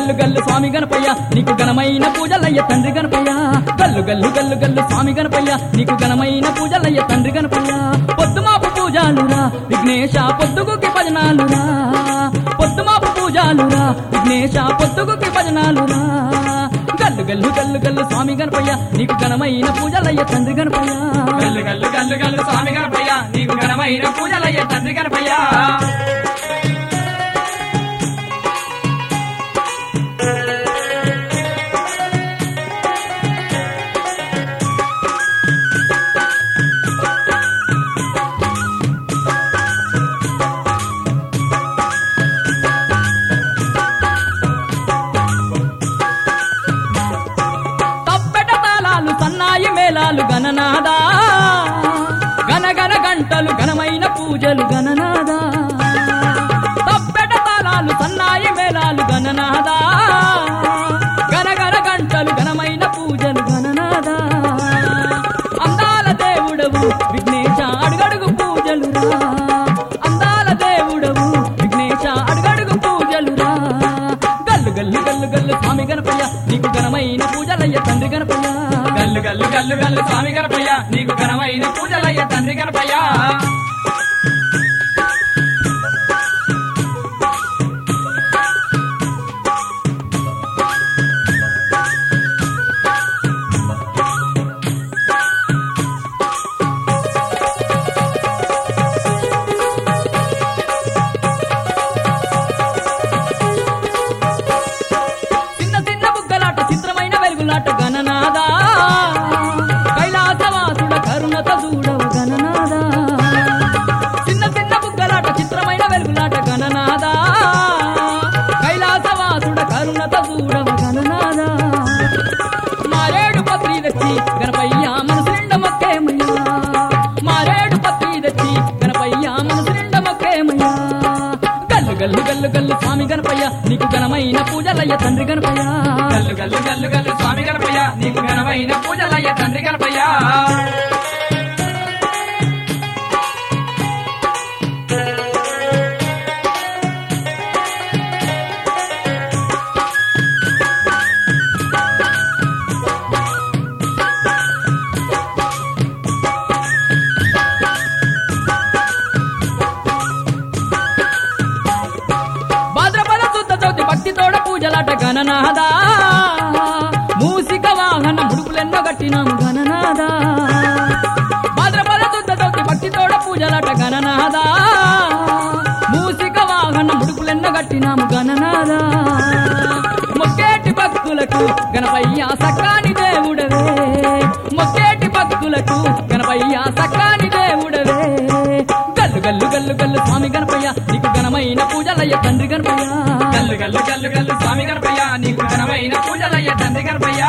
గల్లు గల్లు స్వామి గణపయ్య నీకు ఘనమైన పూజలయ్య తండ్రి గణపయ్య గల్లు గల్లు గల్లు గల్లు స్వామి గణపయ్య నీకు ఘనమైన పూజలయ్య తండ్రి గణపయ్య పొద్దుమాపు పూజాలురా విఘ్నేశ పొద్దుగుకి భజనాలురా పొద్దుమాపు పూజాలురా విఘ్నేశ పొద్దుగుకి భజనాలురా గల్లు గల్లు గల్లు గల్లు స్వామి గణపయ్య నీకు ఘనమైన పూజలయ్య తండ్రి గణపయ్య గల్లు గల్లు గల్లు గల్లు స్వామి గణపయ్య నీకు ఘనమైన పూజలయ్య తండ్రి గణపయ్య తప్పెట తాళాలు సన్నాయి మేళాలు గణనాదా గనగన గంటలు ఘనమైన పూజలు గణనాదా తప్పెట తాళాలు సన్నాయి మేళాలు గణనాదా గనగన గంటలు ఘనమైన పూజలు గణనాదా అందాల దేవుడవు విఘ్నేశ అడుగడుగు పూజలురా అందాల దేవుడవు విఘ్నేశ అడుగడుగు పూజలురా గల్లు గల్లు గల్లు గల్లు స్వామి గణపయ్య నీకు ఘనమైన పూజలయ్య తండ్రి గణపయ్య గల్లు గల్లు గల్లు గల్లు స్వామి గణపయ్య నీకు ఘనమైన పూజలయ్య తండ్రి గణపయ్య చిన్న చిన్న బుగ్గలాట చిత్రమైన వెలుగులాట గణనాదా కైలాసవాసుడ కరుణత చూడవ గణనాదా చిన్న చిన్న బుగ్గలాట చిత్రమైన వెలుగులాట గణనాదా కైలాసవాసుడ కరుణత చూడవ గణనాదా మారేడు పత్రి తెచ్చి గణపయ్య మనసు నిండ మొక్కేమయ్యా మారేడు పత్రి తెచ్చి గణపయ్య మనసు నిండ మొక్కేమయ్యా గల్లు గల్లు గల్లు గల్లు స్వామి గణపయ్య నీకు ఘనమైన పూజలయ్య తండ్రి గణపయ్య గల్లు గల్లు గల్లు గల్లు స్వామి గణపయ్య నీకు ఘనమైన పూజలయ్య తండ్రి గణపయ్య భాద్రపద శుద్ధ చవితి భక్తితోడ పూజలాట గణనాదా మూసిక వాహన ముడుపులెన్నో గట్టినాము గణనాదా భాద్రపద శుద్ధ చవితి భక్తితోడ పూజలాట గణనాదా మూసిక వాహన ముడుపులెన్నో గట్టినాము గణనాదా మొక్కేటి భక్తులకు గణపయ్య సక్కాని దేవుడవే మొక్కేటి భక్తులకు గణపయ్య సక్కాని దేవుడవే గల్లు గల్లు గల్లు గల్లు స్వామి గణపయ్య నీకు ఘనమైన పూజలయ్య తండ్రి గణపయ్య గల్లు గల్లు గల్లు గల్లు స్వామి గణపయ్య నీకు ఘనమైన పూజలయ్య తండ్రి గణపయ్య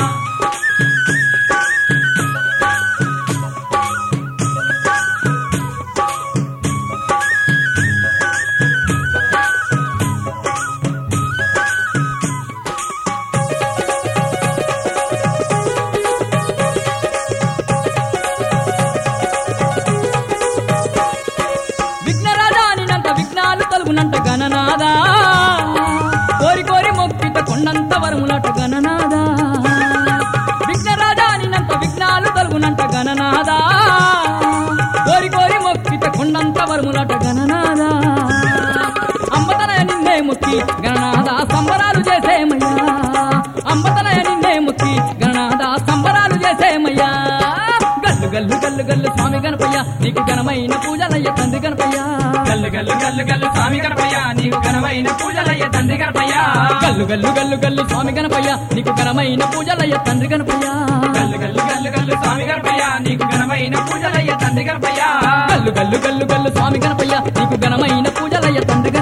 విఘ్నరాజానినంత విఘ్నాలు తలుగునంట గణనాదా కోరి కోరి మొక్కిత కొండంత వరములట గణనాదా విఘ్నరాజానినంత విఘ్నాలు తలుగునంట గణనాదా కోరి కోరి మొక్కిత కొండంత వరములట గణనాదా అమ్మతనయ నిన్నే మొక్కి గణనాదా సంబరాలు చేసేమయ్యా అంబతనయ నిన్నే మొక్కి గణనాదా సంబరాలు చేసేమయ్యా గల్లు గల్లు గల్లు గల్లు స్వామి గణపయ్య నీకు ఘనమైన పూజలయ్య తండ్రి గణపయ్య గల్లు గల్లు గల్లు గల్లు స్వామి గణపయ్య నీకు ఘనమైన పూజలయ్య తండ్రి గణపయ్య గల్లు గల్లు గల్లు గల్లు స్వామి గణపయ్య నీకు ఘనమైన పూజలయ్య తండ్రి గణపయ్య గల్లు గల్లు గల్లు గల్లు స్వామి గణపయ్య నీకు ఘనమైన పూజలయ్య తండ్రి గణపయ్య గల్లు గల్లు గల్లు గల్లు స్వామి గణపయ్య నీకు ఘనమైన పూజలయ్య తండ్రి గణపయ్య